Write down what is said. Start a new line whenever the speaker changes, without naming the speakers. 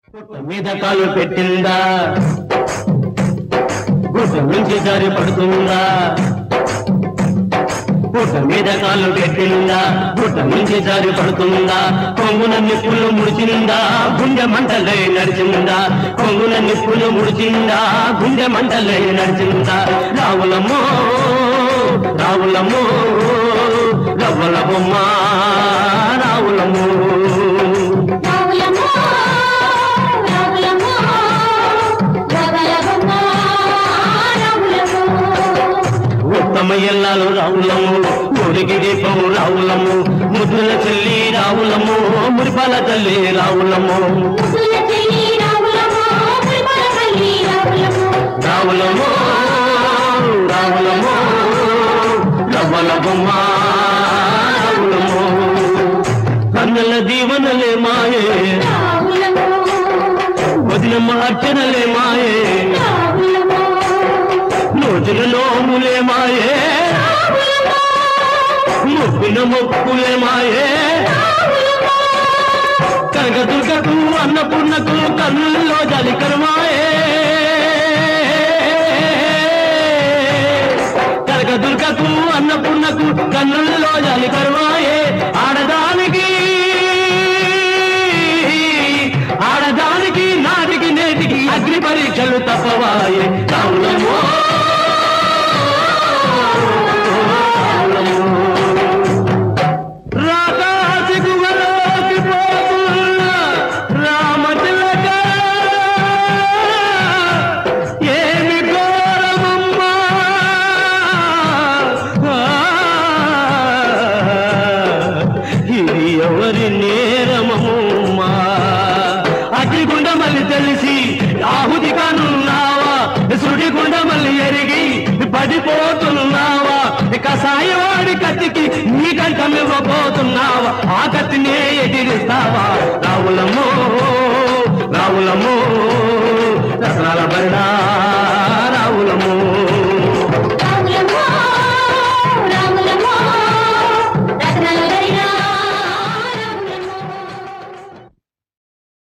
పుట్ట మీద కాలు పెట్టిందా గుట్ట నుంచి జారి పడుతుందా పుట్ట మీద కాలు పెట్టిందా గుట్ట నుంచి జారి పడుతుందా కొంగున నిప్పులు ముడిచిందా గుండె మంటలే నడిచిందా కొంగున నిప్పులు ముడిచిందా గుండె మంటలే నడిచిందా రావులమ్మో రావులమ్మో రవ్వల బొమ్మ రావులమ్మో
రావులమ్మో రావులమ్మో రవలవమ్మో రావులమ్మో
ఉత్తమ ఎల్లాలు రావులము ఊరికి దీపము రావులము ముద్దుల చెల్లి రావులము మురిపాల తల్లి రావులము
ముద్దుల చెల్లి రావులమ్మో పులిపల తల్లి రావులమ్మో
రావులము రావులము రవ్వల బొమ్మ రావులము కన్నుల దీవనలే మాయే
రావులమ్మో
వదినమ్మ అర్చనలే మాయే
రావులమ్మో
నోచుల నోములే మాయే మొక్కిన మొక్కులే మాయే కనకదుర్గకు అన్నపూర్ణకు కన్నుల్లో జలికరమాయే కనకదుర్గకు అన్నపూర్ణకు కన్నుల్లో జలికరమాయే ఆడదానికి ఆడదానికి నాటికి నేటికి అగ్ని పరీక్షలు తప్పవాయే రావులమ్మో రాకాశిగువలోకి పోతున్న రామతిలక ఏమి ఘోరమమ్మా ఇది ఎవరి నేరమమ్మా అగ్నిగుండ మళ్ళీ తెలిసి ఆహుతి కానున్నావా సుడిగుండ మళ్ళీ ఎరిగి పడిపోతున్నావా కసాయవాడి కత్తికి నీ కంఠం ఇవ్వబోతున్నావా ఆ కత్తినే ఎదిరిస్తావా రావులమ్మో రావులమ్మో రత్నాల బరిడా